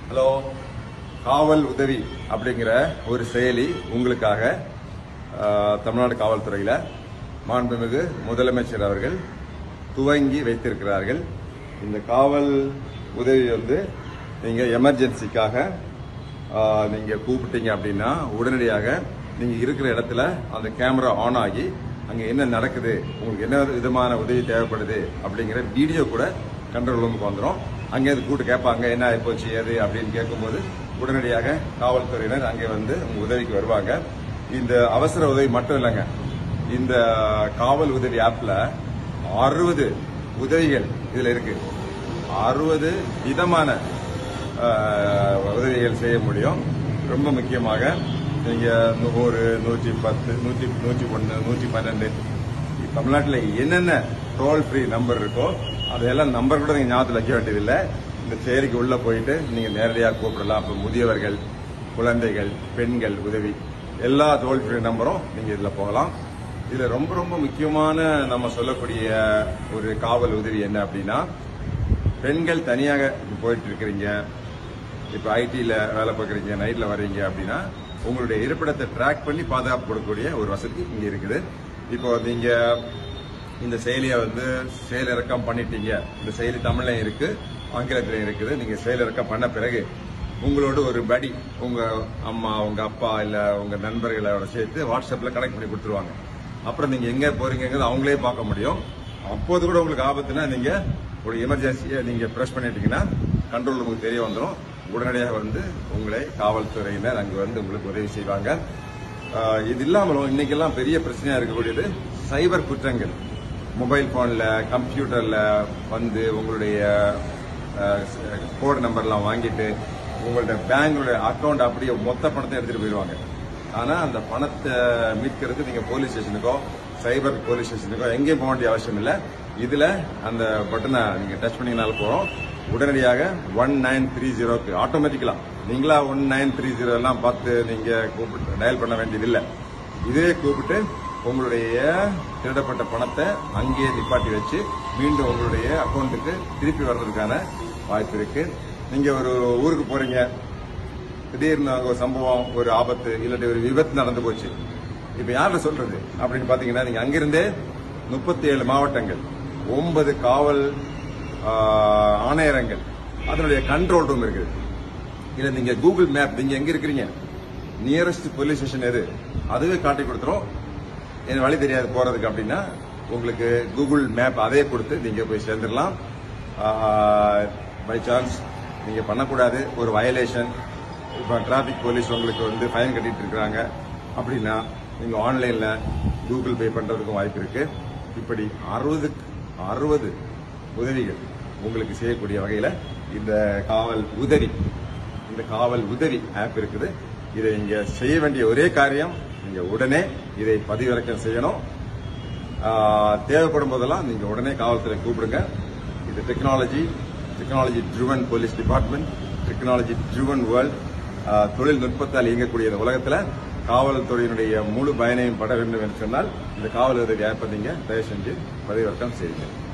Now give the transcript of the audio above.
hello காவல் உதவி அப்படிங்கிற ஒரு செயலி உங்களுக்காக ஆஹ், தமிழ்நாடு காவல்துறையில மாண்புமிகு முதலமைச்சர் அவர்கள் துவங்கி வைத்திருக்கிறார்கள் இந்த காவல் உதவி வந்து நீங்க எமர்ஜென்சிக்காக ஆஹ், நீங்க கூப்பிட்டீங்க அப்படின்னா உடனடியாக நீங்க இருக்கிற இடத்துல அந்த கேமரா ஆன் ஆகி அங்க என்ன நடக்குது உங்களுக்கு என்ன விதமான உதவி தேவைப்படுது அப்படிங்கிற வீடியோ கூட கண்ட்ரோல் ரூமுக்கு வந்துடும் அங்கே அது கூட்டு கேட்பாங்க என்ன ஆயிப்போச்சு எது அப்படின்னு கேட்கும்போது உடனடியாக காவல்துறையினர் அங்கே வந்து உங்க உதவிக்கு வருவாங்க இந்த அவசர உதவி மட்டும் இல்லைங்க இந்த காவல் உதவி ஆப்ல அறுபது உதவிகள் இதுல இருக்கு அறுபது விதமான ஆஹ், உதவிகள் செய்ய முடியும் ரொம்ப முக்கியமாக நீங்க நூறு நூற்றி பத்து நூற்றி நூற்றி ஒன்று நூற்றி பன்னெண்டு தமிழ்நாட்டில் என்னென்ன டோல் ஃப்ரீ நம்பர் இருக்கோ அதையெல்லாம் நம்பர் கூட நீங்க ஞாபகத்தில் வைக்க வேண்டியதில்லை இந்த செயலிக்கு உள்ள போயிட்டு நீங்க நேரடியாக கூப்பிடலாம் அப்போ முதியவர்கள் குழந்தைகள் பெண்கள் உதவி எல்லா டோல் ஃப்ரீ நம்பரும் நீங்க இதுல போகலாம் இதுல ரொம்ப ரொம்ப முக்கியமான நம்ம சொல்லக்கூடிய ஒரு காவல் உதவி என்ன அப்படின்னா பெண்கள் தனியாக போயிட்டு இருக்கிறீங்க இப்போ ஐடியில் வேலை பார்க்குறீங்க நைட்டில் வர்றீங்க அப்படின்னா உங்களுடைய இருப்பிடத்தை ட்ராக் பண்ணி பாதுகாப்பு கொடுக்கக்கூடிய ஒரு வசதி இங்கே இருக்குது இப்போ நீங்க இந்த செயலியை வந்து செயலிறக்கம் பண்ணிட்டீங்க இந்த செயலி தமிழ்லையும் இருக்கு ஆங்கிலத்திலையும் இருக்குது நீங்க செயலிறக்கம் பண்ண பிறகு உங்களோட ஒரு படி உங்க அம்மா உங்க அப்பா இல்ல உங்க நண்பர்களோட சேர்த்து வாட்ஸ்அப்ல கனெக்ட் பண்ணி கொடுத்துருவாங்க அப்புறம் நீங்க எங்க போறீங்கிறது அவங்களே பார்க்க முடியும் அப்போது கூட உங்களுக்கு ஆபத்துனா நீங்க ஒரு எமர்ஜென்சியை நீங்க பிரஸ் பண்ணிட்டீங்கன்னா கண்ட்ரோல் உங்களுக்கு தெரிய வந்துடும் உடனடியாக வந்து உங்களை காவல்துறையினர் அங்கு வந்து உங்களுக்கு உதவி செய்வாங்க ஆஹ் இது இல்லாமலும் இன்னைக்கெல்லாம் பெரிய பிரச்சனையா இருக்கக்கூடியது சைபர் குற்றங்கள் மொபைல் போன்ல கம்ப்யூட்டர்ல வந்து உங்களுடைய கோட் நம்பர்லாம் வாங்கிட்டு உங்களோட பேங்கோட அக்கவுண்ட் அப்படியே மொத்த பணத்தை எடுத்துட்டு போயிடுவாங்க ஆனா அந்த பணத்தை மீட்கிறதுக்கு நீங்க போலீஸ் ஸ்டேஷனுக்கோ சைபர் போலீஸ் ஸ்டேஷனுக்கோ எங்கேயும் போக வேண்டிய அவசியம் இல்லை இதுல அந்த பட்டனை நீங்க டச் பண்ணீங்கனால போறோம் உடனடியாக ஒன் நைன் த்ரீ ஜீரோக்கு ஆட்டோமேட்டிக்கலா நீங்களா ஒன் நைன் த்ரீ ஜீரோ எல்லாம் பார்த்து நீங்க கூப்பிட்டு டயல் பண்ண வேண்டியதில்லை இதே கூப்பிட்டு உங்களுடைய திருடப்பட்ட பணத்தை அங்கேயே நிப்பாட்டி வச்சு மீண்டும் உங்களுடைய அக்கௌண்ட்டுக்கு திருப்பி வர்றதுக்கான வாய்ப்பு இருக்கு நீங்க ஒரு ஊருக்கு போறீங்க திடீர்னு அங்க ஒரு சம்பவம் ஒரு ஆபத்து இல்லாட்டி ஒரு விபத்து நடந்து போச்சு இப்ப யார்கிட்ட சொல்றது அப்படின்னு பாத்தீங்கன்னா நீங்க அங்கிருந்தே முப்பத்தி ஏழு மாவட்டங்கள் ஒன்பது காவல் ஆஹ், ஆணையரங்கள் அதனுடைய கண்ட்ரோல் ரூம் இருக்குது இல்ல நீங்க கூகுள் மேப் நீங்க எங்க இருக்கிறீங்க நியரஸ்ட் போலீஸ் ஸ்டேஷன் எது அதுவே காட்டி கொடுத்துரும் எனக்கு வழி தெரியாது போறதுக்கு அப்படின்னா உங்களுக்கு கூகுள் மேப் அதே கொடுத்து நீங்க போய் சேர்ந்துடலாம் பை சான்ஸ் நீங்க பண்ணக்கூடாது ஒரு வயலேஷன் இப்போ டிராபிக் போலீஸ் உங்களுக்கு வந்து ஃபைன் கட்டிட்டு இருக்காங்க அப்படின்னா நீங்க ஆன்லைன்ல கூகுள் பே பண்றதுக்கும் வாய்ப்பு இருக்கு இப்படி அறுபது அறுபது உதவிகள் உங்களுக்கு செய்யக்கூடிய வகையில இந்த காவல் உதவி இந்த காவல் உதவி ஆப் இருக்குது இதை நீங்க செய்ய வேண்டிய ஒரே காரியம் நீங்க உடனே இதை பதிவிறக்கம் செய்யணும் ஆஹ், தேவைப்படும் போதெல்லாம் நீங்க உடனே காவல்துறை கூப்பிடுங்க இது technology technology driven police department technology driven world தொழில்நுட்பத்தால் இயங்கக்கூடிய இந்த உலகத்துல காவல்துறையினுடைய முழு பயனையும் பட வேண்டும் என்று சொன்னால் இந்த காவல் உதவி ஆப்பை நீங்க தயவு செஞ்சு பதிவிறக்கம் செய்யுங்க